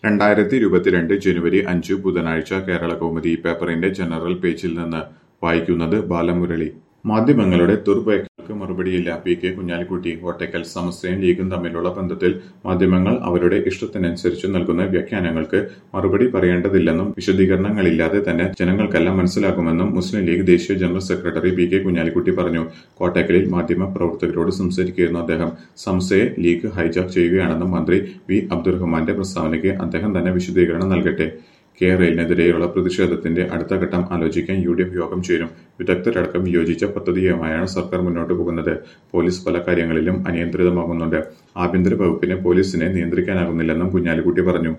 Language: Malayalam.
രണ്ടായിരത്തി ഇരുപത്തിരണ്ട് ജനുവരി അഞ്ച് ബുധനാഴ്ച കേരളകൗമുദി പേപ്പറിന്റെ ജനറൽ പേജിൽ നിന്ന് വായിക്കുന്നത് ബാലമുരളി മാധ്യമങ്ങളുടെ ദുർവ്യാഖ്യാനങ്ങൾക്ക് മറുപടിയില്ല പി കെ കുഞ്ഞാലിക്കുട്ടി കോട്ടയ്ക്കൽ സമസ്തയും ലീഗും തമ്മിലുള്ള ബന്ധത്തിൽ മാധ്യമങ്ങൾ അവരുടെ ഇഷ്ടത്തിനനുസരിച്ച് നൽകുന്ന വ്യാഖ്യാനങ്ങൾക്ക് മറുപടി പറയേണ്ടതില്ലെന്നും വിശദീകരണങ്ങളില്ലാതെ തന്നെ ജനങ്ങൾക്കെല്ലാം മനസ്സിലാകുമെന്നും മുസ്ലിം ലീഗ് ദേശീയ general secretary P K Kunhalikutty പറഞ്ഞു കോട്ടയ്ക്കലിൽ മാധ്യമ പ്രവർത്തകരോട് സംസാരിക്കുകയായിരുന്നു അദ്ദേഹം സംസ്ഥയെ ലീഗ് ഹൈജാക്ക് ചെയ്യുകയാണെന്നും മന്ത്രി വി അബ്ദുറഹ്മാന്റെ പ്രസ്താവനയ്ക്ക് അദ്ദേഹം തന്നെ വിശദീകരണം നൽകട്ടെ കെ റെയിലിനെതിരെയുള്ള പ്രതിഷേധത്തിന്റെ അടുത്ത ഘട്ടം ആലോചിക്കാൻ യു ഡി എഫ് യോഗം ചേരും വിദഗ്ധരടക്കം യോജിച്ച പദ്ധതിയുമായാണ് സർക്കാർ മുന്നോട്ട് പോകുന്നത് പോലീസ് പല കാര്യങ്ങളിലും അനിയന്ത്രിതമാകുന്നുണ്ട് ആഭ്യന്തര വകുപ്പിന് പോലീസിനെ നിയന്ത്രിക്കാനാകുന്നില്ലെന്നും കുഞ്ഞാലിക്കുട്ടി പറഞ്ഞു